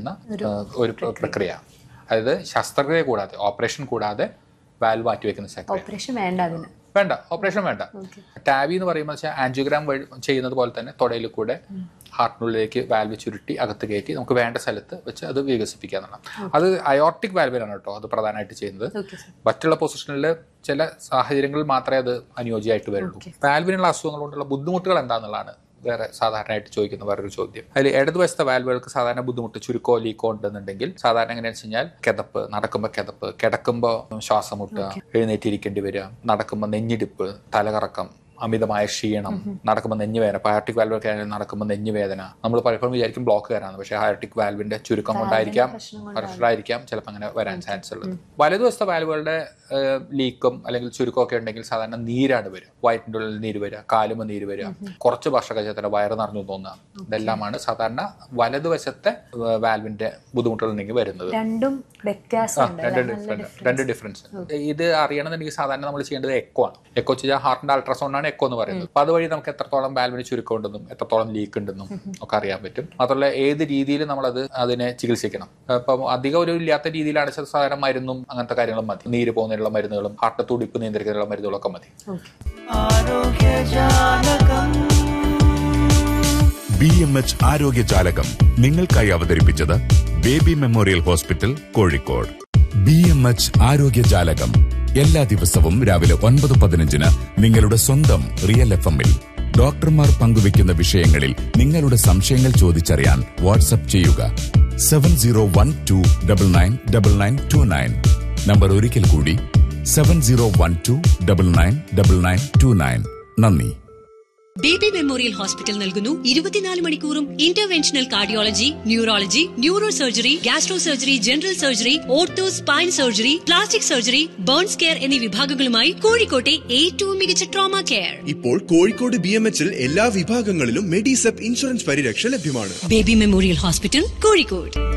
ചെയ്യുന്ന ആ, ഒരു പ്രക്രിയ അതായത് ശസ്ത്രക്രിയ കൂടാതെ ഓപ്പറേഷൻ കൂടാതെ വാൽവ് മാറ്റിവെക്കുന്ന ശസ്ത്രക്രിയ ഓപ്പറേഷൻ വേണ്ട അതിന് വേണ്ട ഓപ്പറേഷൻ വേണ്ട ടാബി എന്ന് പറയുമ്പോൾ വെച്ചാൽ ആൻജിയോഗ്രാം വഴി ചെയ്യുന്നത് പോലെ തന്നെ തുടയിൽ കൂടെ ഹാർട്ടിനുള്ളിലേക്ക് വാൽവ് ചുരുട്ടി അകത്ത് കയറ്റി നമുക്ക് വേണ്ട സ്ഥലത്ത് വെച്ച് അത് വികസിപ്പിക്കുക എന്നുള്ളതാണ് അത് അയോർട്ടിക് വാൽവിലാണ് കേട്ടോ അത് പ്രധാനമായിട്ട് ചെയ്യുന്നത് ഓക്കെ സർ മറ്റുള്ള പൊസിഷനിൽ ചില സാഹചര്യങ്ങളിൽ മാത്രമേ അത് അനുയോജ്യമായിട്ട് വരുള്ളൂ വാൽവിനുള്ള അസുഖങ്ങൾ കൊണ്ടുള്ള ബുദ്ധിമുട്ടുകൾ എന്താണെന്നുള്ളതാണ് വേറെ സാധാരണയായിട്ട് ചോദിക്കുന്ന വേറൊരു ചോദ്യം അതിൽ ഇടതുവശത്തെ വാൽവുകൾക്ക് സാധാരണ ബുദ്ധിമുട്ട് ചുരുക്കോ ലീക്കോ ഉണ്ടെന്നുണ്ടെങ്കിൽ സാധാരണ എങ്ങനെയാണെന്ന് വെച്ച് കഴിഞ്ഞാൽ കിതപ്പ് നടക്കുമ്പോൾ കിതപ്പ് കിടക്കുമ്പോൾ ശ്വാസം മുട്ടുക എഴുന്നേറ്റിരിക്കേണ്ടി വരിക നടക്കുമ്പോൾ നെഞ്ഞിടിപ്പ് തലകറക്കം അമിതമായ ക്ഷീണം നടക്കുമ്പോൾ നെഞ്ഞുവേദന ഹയർട്ടിക് വാൽവൊക്കെ ആണെങ്കിൽ നടക്കുമ്പോൾ നെഞ്ഞുവേദന നമ്മൾ പലപ്പോഴും വിചാരിക്കും ബ്ലോക്ക് വരാണ് പക്ഷേ ഹയർട്ടിക് വാൽവിന്റെ ചുരുക്കം കൊണ്ടായിരിക്കാം പ്രഷറായിരിക്കാം ചിലപ്പോൾ അങ്ങനെ വരാൻ ചാൻസ് ഉള്ളത് വലതുവശത്തെ വാൽവുകളുടെ ലീക്കും അല്ലെങ്കിൽ ചുരുക്കം ഒക്കെ ഉണ്ടെങ്കിൽ സാധാരണ നീരാണ് വരിക വയറ്റിൻ്റെ ഉള്ളിൽ നീര് വരിക കാലുമ നീര് വരിക കുറച്ച് ഭക്ഷണം കഴിച്ചാൽ തന്നെ വയറ് നിറഞ്ഞു തോന്നുക ഇതെല്ലാമാണ് സാധാരണ വലതുവശത്തെ വാൽവിന്റെ ബുദ്ധിമുട്ടുകൾ ഉണ്ടെങ്കിൽ വരുന്നത് രണ്ടും വ്യത്യാസമുണ്ട് രണ്ട് അല്ലേ? നല്ല ഡിഫറെന്റ് രണ്ട് ഡിഫറൻസ് ഇത് അറിയണമെന്നുണ്ടെങ്കിൽ സാധാരണ നമ്മൾ ചെയ്യേണ്ടത് എക്കോ ആണ് എക്കോ ചെയ്താൽ ഹാർട്ടിന്റെ അൾട്രാസൗണ്ട് ആണ് എക്കോ എന്ന് പറയുന്നത് അപ്പൊ അതുവഴി നമുക്ക് എത്രത്തോളം വാൽവിന് ചുരുക്കം ഉണ്ടെന്നും എത്രത്തോളം ലീക്ക് ഉണ്ടെന്നും ഒക്കെ അറിയാൻ പറ്റും മാത്രമല്ല ഏത് രീതിയിൽ നമ്മളത് അതിനെ ചികിത്സിക്കണം അപ്പം അധികം ഒരു ഇല്ലാത്ത രീതിയിലാണ് സാധാരണ മരുന്നും അങ്ങനത്തെ കാര്യങ്ങളും മതി നീര് പോകുന്നതിനുള്ള മരുന്നുകളും ഹാർട്ട് തുടിപ്പ് നിയന്ത്രിക്കുന്നതിനുള്ള മരുന്നുകളൊക്കെ മതി ഓക്കെ ബി എം എച്ച് ആരോഗ്യജാലകം നിങ്ങൾക്കായി അവതരിപ്പിച്ചത് Baby memorial hospital Kozhikode B M H ആരോഗ്യജാലകം എല്ലാ ദിവസവും രാവിലെ ഒൻപത് പതിനഞ്ചിന് നിങ്ങളുടെ സ്വന്തം റിയൽ എഫ് എമ്മിൽ ഡോക്ടർമാർ പങ്കുവയ്ക്കുന്ന വിഷയങ്ങളിൽ നിങ്ങളുടെ സംശയങ്ങൾ ചോദിച്ചറിയാൻ വാട്സപ്പ് ചെയ്യുക seven zero one two double nine double nine two nine number ഒരിക്കൽ കൂടി seven zero one two double nine double nine two nine നന്ദി ബേബി മെമ്മോറിയൽ ഹോസ്പിറ്റൽ നൽകുന്നു ഇരുപത്തിനാല് മണിക്കൂറും interventional cardiology neurology neuro surgery gastro surgery general surgery ortho spine surgery plastic surgery burns care എന്നീ വിഭാഗങ്ങളുമായി കോഴിക്കോട്ടെ ഏറ്റവും മികച്ച ട്രോമ കെയർ ഇപ്പോൾ കോഴിക്കോട് ബി എം എച്ചിൽ എല്ലാ വിഭാഗങ്ങളിലും മെഡിസെപ്പ് ഇൻഷുറൻസ് പരിരക്ഷ ലഭ്യമാണ് ബേബി മെമ്മോറിയൽ ഹോസ്പിറ്റൽ കോഴിക്കോട്